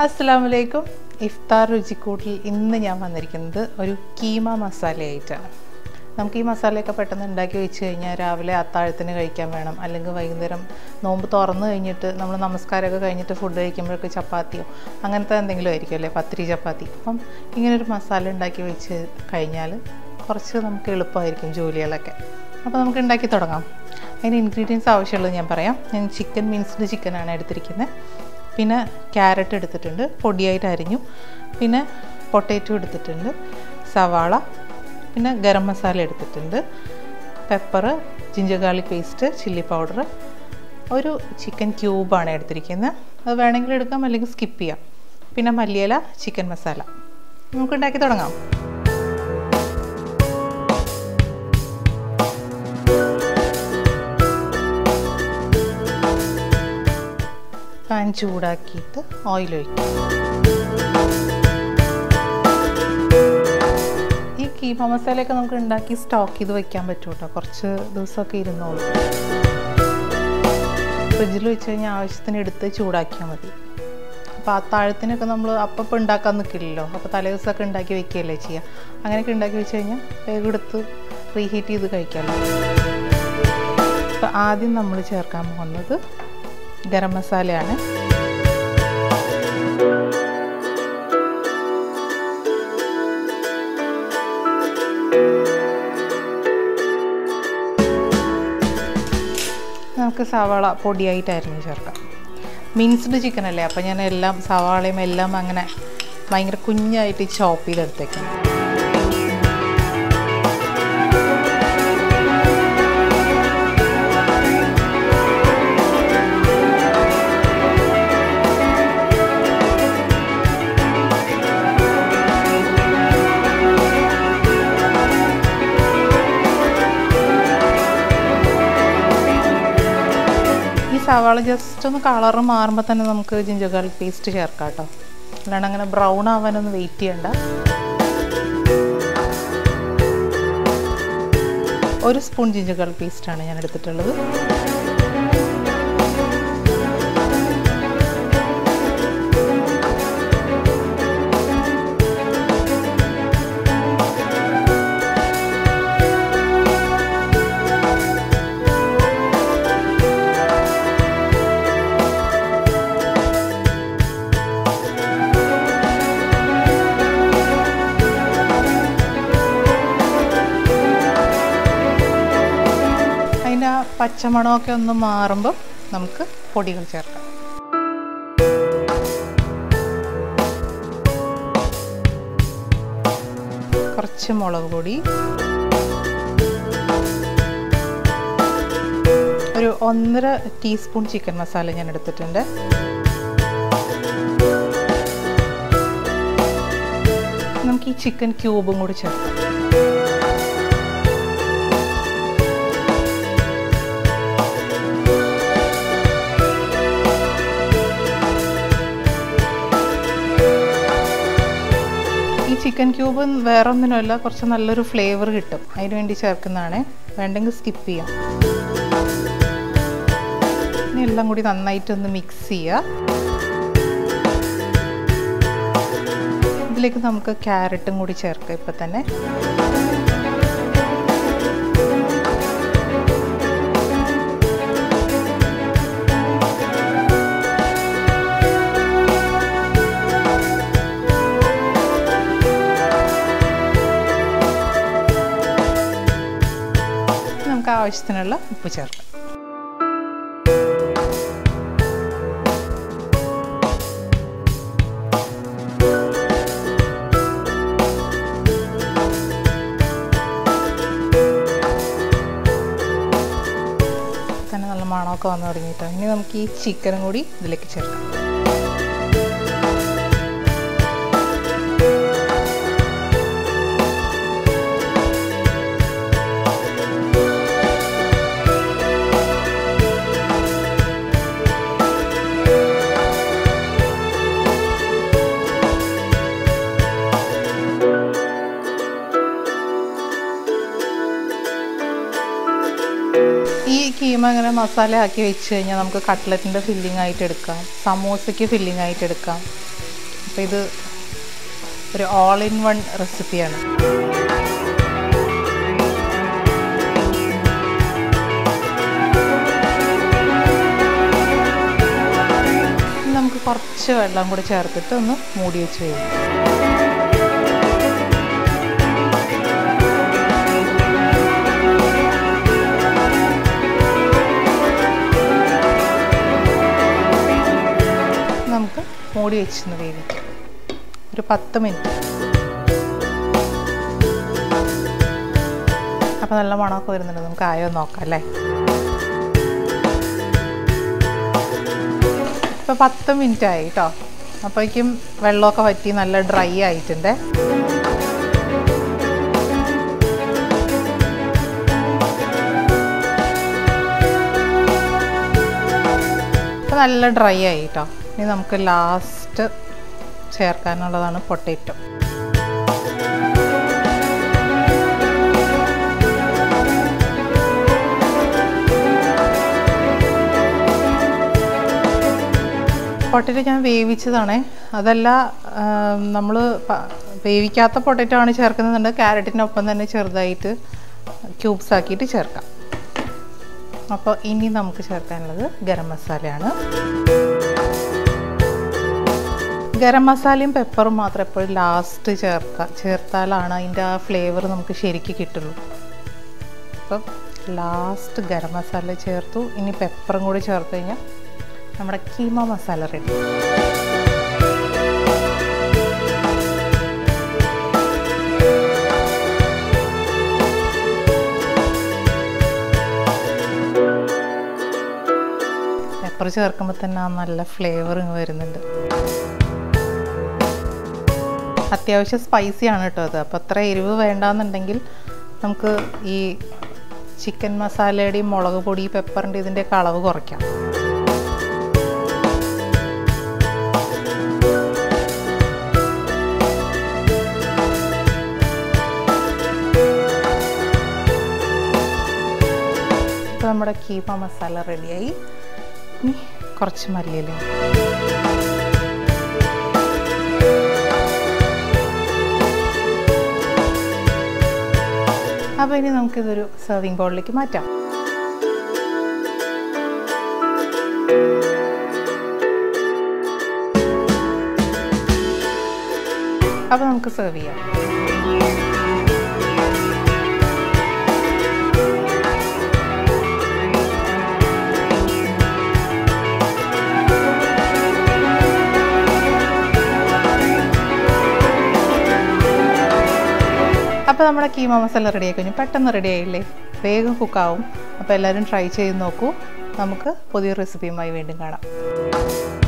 അസ്സാം വലൈക്കും ഇഫ്താർ രുചിക്കൂട്ടിൽ ഇന്ന് ഞാൻ വന്നിരിക്കുന്നത് ഒരു കീമ മസാലയായിട്ടാണ് നമുക്ക് ഈ മസാലയൊക്കെ പെട്ടെന്ന് ഉണ്ടാക്കി വെച്ച് കഴിഞ്ഞാൽ രാവിലെ അത്താഴത്തിന് കഴിക്കാൻ വേണം അല്ലെങ്കിൽ വൈകുന്നേരം നോമ്പ് തുറന്നു കഴിഞ്ഞിട്ട് നമ്മൾ നമസ്കാരമൊക്കെ കഴിഞ്ഞിട്ട് ഫുഡ് കഴിക്കുമ്പോഴൊക്കെ ചപ്പാത്തിയോ അങ്ങനത്തെ എന്തെങ്കിലും ആയിരിക്കും അല്ലേ പത്തിരി ചപ്പാത്തി അപ്പം ഇങ്ങനൊരു മസാല ഉണ്ടാക്കി വെച്ച് കഴിഞ്ഞാൽ കുറച്ച് നമുക്ക് എളുപ്പമായിരിക്കും ജോലികളൊക്കെ അപ്പോൾ നമുക്ക് ഉണ്ടാക്കി തുടങ്ങാം അതിന് ഇൻഗ്രീഡിയൻസ് ആവശ്യമുള്ളത് ഞാൻ പറയാം ഞാൻ ചിക്കൻ മിൻസ്ഡ് ചിക്കനാണ് എടുത്തിരിക്കുന്നത് പിന്നെ ക്യാരറ്റ് എടുത്തിട്ടുണ്ട് പൊടിയായിട്ട് അരിഞ്ഞു പിന്നെ പൊട്ടേറ്റോ എടുത്തിട്ടുണ്ട് സവാള പിന്നെ ഗരം മസാല എടുത്തിട്ടുണ്ട് pepper ginger garlic paste chilli powder ഒരു ചിക്കൻ ക്യൂബാണ് എടുത്തിരിക്കുന്നത് അത് വേണമെങ്കിൽ എടുക്കാം അല്ലെങ്കിൽ സ്കിപ്പ് ചെയ്യാം പിന്നെ മല്ലിയില ചിക്കൻ മസാല നമുക്ക് ഉണ്ടാക്കി തുടങ്ങാം പാൻ ചൂടാക്കിയിട്ട് ഓയിൽ ഒഴിക്കും ഈ കീമ മസാലയൊക്കെ നമുക്ക് ഉണ്ടാക്കി സ്റ്റോക്ക് ചെയ്ത് വെക്കാൻ പറ്റും കേട്ടോ കുറച്ച് ദിവസമൊക്കെ ഇരുന്നോളൂ ഫ്രിഡ്ജിൽ വെച്ച് കഴിഞ്ഞാൽ ആവശ്യത്തിന് എടുത്ത് ചൂടാക്കിയാൽ മതി അപ്പോൾ അത്താഴത്തിനൊക്കെ നമ്മൾ അപ്പം ഉണ്ടാക്കാൻ നിൽക്കില്ലല്ലോ അപ്പോൾ തലേ ദിവസമൊക്കെ ഉണ്ടാക്കി വെക്കുകയല്ലേ ചെയ്യുക അങ്ങനെയൊക്കെ ഉണ്ടാക്കി വെച്ച് കഴിഞ്ഞാൽ വേഗം എടുത്ത് റീഹീറ്റ് ചെയ്ത് കഴിക്കാമല്ലോ അപ്പോൾ ആദ്യം നമ്മൾ ചേർക്കാൻ പോകുന്നത് ഗരം മസാലയാണ് നമുക്ക് സവാള പൊടിയായിട്ട് അരിഞ്ഞ് ചേർക്കാം മിൻസ്ഡ് ചിക്കൻ അല്ലേ അപ്പോൾ ഞാൻ എല്ലാം സവാളയും എല്ലാം അങ്ങനെ ഭയങ്കര കുഞ്ഞായിട്ട് ചോപ്പ് ചെയ്തെടുത്തേക്കാം ഈ സവാള ജസ്റ്റ് ഒന്ന് കളർ മാറുമ്പോൾ തന്നെ നമുക്ക് ജിഞ്ചർ ഗാർലിക് പേസ്റ്റ് ചേർക്കാം കേട്ടോ അല്ലാണ്ട് അങ്ങനെ ബ്രൗൺ ആവാനൊന്നും വെയിറ്റ് ചെയ്യണ്ട ഒരു സ്പൂൺ ജിഞ്ചർ ഗാർലിക് പേസ്റ്റാണ് ഞാൻ എടുത്തിട്ടുള്ളത് അതിൻ്റെ ആ പച്ചമണമൊക്കെ ഒന്ന് മാറുമ്പോൾ നമുക്ക് പൊടികൾ ചേർക്കാം കുറച്ച് മുളക് പൊടി ഒരു ഒന്നര ടീസ്പൂൺ ചിക്കൻ മസാല ഞാൻ എടുത്തിട്ടുണ്ട് നമുക്ക് ഈ ചിക്കൻ ക്യൂബും കൂടി ചേർക്കാം ഈ ചിക്കൻ ക്യൂബ് വേറെ ഒന്നിനുമല്ല കുറച്ച് നല്ലൊരു ഫ്ലേവർ കിട്ടും അതിന് വേണ്ടി ചേർക്കുന്നതാണ് വേണ്ടെങ്കിൽ സ്കിപ്പ് ചെയ്യാം ഇനി എല്ലാം കൂടി നന്നായിട്ടൊന്ന് മിക്സ് ചെയ്യുക ഇതിലേക്ക് നമുക്ക് ക്യാരറ്റും കൂടി ചേർക്കാം ഇപ്പം തന്നെ നമുക്ക് ആവശ്യത്തിനുള്ള ഉപ്പ് ചേർക്കാം തന്നെ നല്ല മണമൊക്കെ വന്നു തുടങ്ങിയിട്ടോ ഇനി നമുക്ക് ഈ ചിക്കനും കൂടി ഇതിലേക്ക് ചേർക്കാം ഈ കീമ ഇങ്ങനെ മസാല ആക്കി വെച്ച് കഴിഞ്ഞാൽ നമുക്ക് കട്ട്ലറ്റിൻ്റെ ഫില്ലിംഗ് ആയിട്ട് എടുക്കാം സമോസയ്ക്ക് ഫില്ലിംഗ് ആയിട്ട് എടുക്കാം അപ്പോൾ ഇത് ഒരു ഓൾ ഇൻ വൺ റെസിപ്പിയാണ് ഇനി നമുക്ക് കുറച്ച് വെള്ളം കൂടി ചേർത്തിട്ട് ഒന്ന് മൂടി വെച്ച് കഴിയും നമുക്ക് മൂടി വെച്ചൊന്ന് വേവിക്കാം ഒരു പത്ത് മിനിറ്റ് അപ്പോൾ നല്ല മണമൊക്കെ വരുന്നുണ്ട് നമുക്ക് ആയോ നോക്കാം അല്ലേ ഇപ്പോൾ പത്ത് മിനിറ്റ് ആയി കേട്ടോ അപ്പോഴേക്കും വെള്ളമൊക്കെ വറ്റി നല്ല ഡ്രൈ ആയിട്ടുണ്ട് ഇപ്പോൾ നല്ല ഡ്രൈ ആയി കേട്ടോ ഇനി നമുക്ക് ലാസ്റ്റ് ചേർക്കാനുള്ളതാണ് പൊട്ടേറ്റോ പൊട്ടറ്റോ ഞാൻ വേവിച്ചതാണേ അതല്ല നമ്മൾ വേവിക്കാത്ത പൊട്ടറ്റോ ആണ് ചേർക്കുന്നുണ്ട് ക്യാരറ്റിനൊപ്പം തന്നെ ചെറുതായിട്ട് ക്യൂബ്സ് ആക്കിയിട്ട് ചേർക്കാം അപ്പോൾ ഇനി നമുക്ക് ചേർക്കാനുള്ളത് ഗരം മസാലയാണ് ഗരം മസാലയും പെപ്പറും മാത്രം എപ്പോഴും ലാസ്റ്റ് ചേർക്കുക ചേർത്താലാണ് അതിൻ്റെ ആ ഫ്ലേവർ നമുക്ക് ശരിക്ക് കിട്ടുള്ളൂ അപ്പം ലാസ്റ്റ് ഗരം മസാല ചേർത്തു ഇനി പെപ്പറും കൂടി ചേർത്ത് കഴിഞ്ഞാൽ നമ്മുടെ കീമ മസാല റെഡി പെപ്പർ ചേർക്കുമ്പോൾ തന്നെ ആ നല്ല ഫ്ലേവർ ഇങ്ങ് വരുന്നുണ്ട് അത്യാവശ്യം സ്പൈസിയാണ് കേട്ടോ അത് അപ്പോൾ അത്ര എരിവ് വേണ്ടാന്നുണ്ടെങ്കിൽ നമുക്ക് ഈ ചിക്കൻ മസാലയുടെയും മുളക് പൊടി പെപ്പറിൻ്റെ ഇതിൻ്റെയൊക്കെ അളവ് കുറയ്ക്കാം ഇപ്പോൾ നമ്മുടെ കീമ മസാല റെഡിയായി ഇനി കുറച്ച് മല്ലിയില അപ്പോൾ ഇനി നമുക്കിതൊരു സെർവിങ് ബൗളിലേക്ക് മാറ്റാം അപ്പോൾ നമുക്ക് സെർവ് ചെയ്യാം അപ്പോൾ നമ്മുടെ കീമ മസാല റെഡി ആയി കഴിഞ്ഞു പെട്ടെന്ന് റെഡി ആയില്ലേ വേഗം കുക്കാവും അപ്പോൾ എല്ലാവരും ട്രൈ ചെയ്ത് നോക്കൂ നമുക്ക് പുതിയ റെസിപ്പിയുമായി വീണ്ടും കാണാം